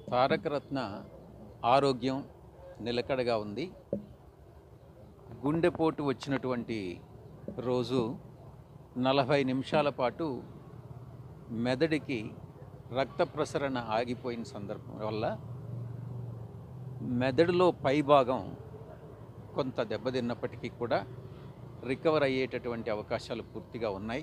తారకరత్న ఆరోగ్యం నిలకడగా ఉంది గుండెపోటు వచ్చినటువంటి రోజు నలభై నిమిషాల పాటు మెదడుకి రక్త ప్రసరణ ఆగిపోయిన సందర్భం వల్ల మెదడులో పైభాగం కొంత దెబ్బతిన్నప్పటికీ కూడా రికవర్ అయ్యేటటువంటి అవకాశాలు పూర్తిగా ఉన్నాయి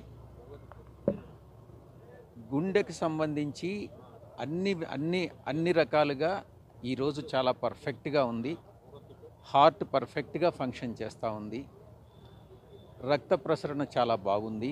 గుండెకి సంబంధించి అన్ని అన్ని అన్ని రకాలుగా ఈరోజు చాలా పర్ఫెక్ట్గా ఉంది హార్ట్ పర్ఫెక్ట్గా ఫంక్షన్ చేస్తూ ఉంది రక్త ప్రసరణ చాలా బాగుంది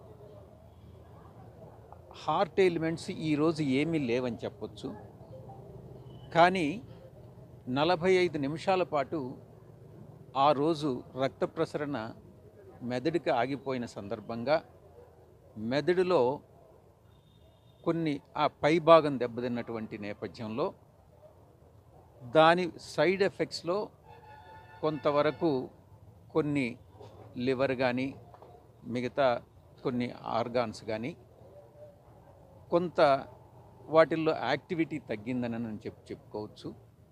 హార్ట్ ఎలిమెంట్స్ ఈరోజు ఏమీ లేవని చెప్పొచ్చు కానీ నలభై ఐదు నిమిషాల పాటు ఆ రోజు రక్త ప్రసరణ మెదడుకి ఆగిపోయిన సందర్భంగా మెదడులో కొన్ని ఆ పైభాగం దెబ్బతిన్నటువంటి నేపథ్యంలో దాని సైడ్ ఎఫెక్ట్స్లో కొంతవరకు కొన్ని లివర్ కానీ మిగతా కొన్ని ఆర్గాన్స్ కానీ కొంత వాటిల్లో యాక్టివిటీ తగ్గిందని నేను చెప్పి చెప్పుకోవచ్చు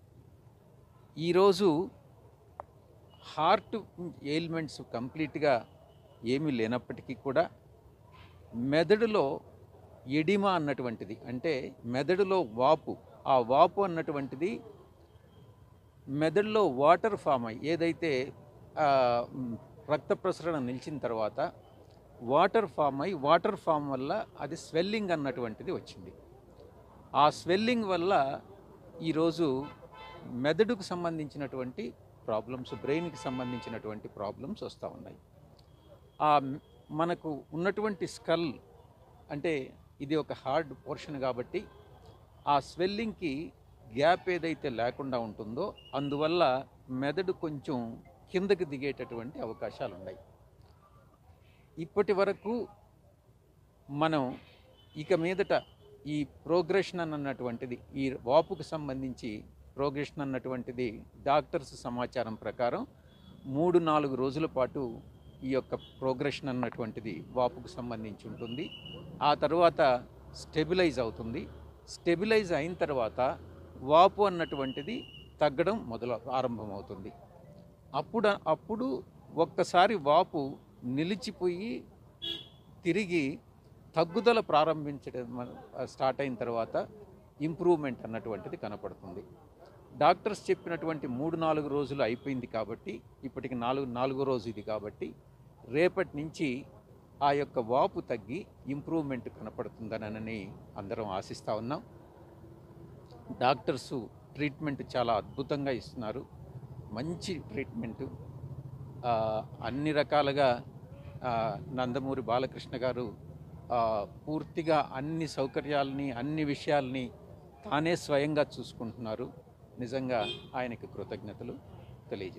ఈరోజు హార్ట్ ఎయిల్మెంట్స్ కంప్లీట్గా ఏమీ లేనప్పటికీ కూడా మెదడులో ఎడిమా అన్నటువంటిది అంటే మెదడులో వాపు ఆ వాపు అన్నటువంటిది మెదడులో వాటర్ ఫామ్ అయ్యి ఏదైతే ఆ, మ్, రక్త ప్రసరణ నిలిచిన తర్వాత వాటర్ ఫామ్ అయి వాటర్ ఫామ్ వల్ల అది స్వెల్లింగ్ అన్నటువంటిది వచ్చింది ఆ స్వెల్లింగ్ వల్ల ఈరోజు మెదడుకు సంబంధించినటువంటి ప్రాబ్లమ్స్ బ్రెయిన్కి సంబంధించినటువంటి ప్రాబ్లమ్స్ వస్తూ ఉన్నాయి ఆ మ్- మనకు ఉన్నటువంటి స్కల్ అంటే ఇది ఒక హార్డ్ పోర్షన్ కాబట్టి ఆ స్వెల్లింగ్కి గ్యాప్ ఏదైతే లేకుండా ఉంటుందో అందువల్ల మెదడు కొంచెం కిందకి దిగేటటువంటి అవకాశాలు ఉన్నాయి ఇప్పటి వరకు మనం ఇక మీదట ఈ ప్రోగ్రెషన్ అన్నటువంటిది ఈ వాపుకు సంబంధించి ప్రోగ్రెషన్ అన్నటువంటిది డాక్టర్స్ సమాచారం ప్రకారం మూడు నాలుగు రోజుల పాటు ఈ యొక్క ప్రోగ్రెషన్ అన్నటువంటిది వాపుకు సంబంధించి ఉంటుంది ఆ తర్వాత స్టెబిలైజ్ అవుతుంది స్టెబిలైజ్ అయిన తర్వాత వాపు అన్నటువంటిది తగ్గడం మొదలు ఆరంభమవుతుంది అప్పుడు అప్పుడు ఒక్కసారి వాపు నిలిచిపోయి తిరిగి తగ్గుదల ప్రారంభించడం మన- స్టార్ట్ అయిన తర్వాత ఇంప్రూవ్మెంట్ అన్నటువంటిది కనపడుతుంది డాక్టర్స్ చెప్పినటువంటి మూడు నాలుగు రోజులు అయిపోయింది కాబట్టి ఇప్పటికి నాలుగు నాలుగో రోజు ఇది కాబట్టి రేపటి నుంచి ఆ యొక్క వాపు తగ్గి ఇంప్రూవ్మెంట్ కనపడుతుందనని అందరం ఆశిస్తూ ఉన్నాం డాక్టర్సు ట్రీట్మెంట్ చాలా అద్భుతంగా ఇస్తున్నారు మంచి ట్రీట్మెంటు ఆ, అన్ని రకాలుగా ఆ, నందమూరి బాలకృష్ణ గారు ఆ, పూర్తిగా అన్ని సౌకర్యాలని అన్ని విషయాల్ని తానే స్వయంగా చూసుకుంటున్నారు నిజంగా ఆయనకి కృతజ్ఞతలు తెలియజేస్తాను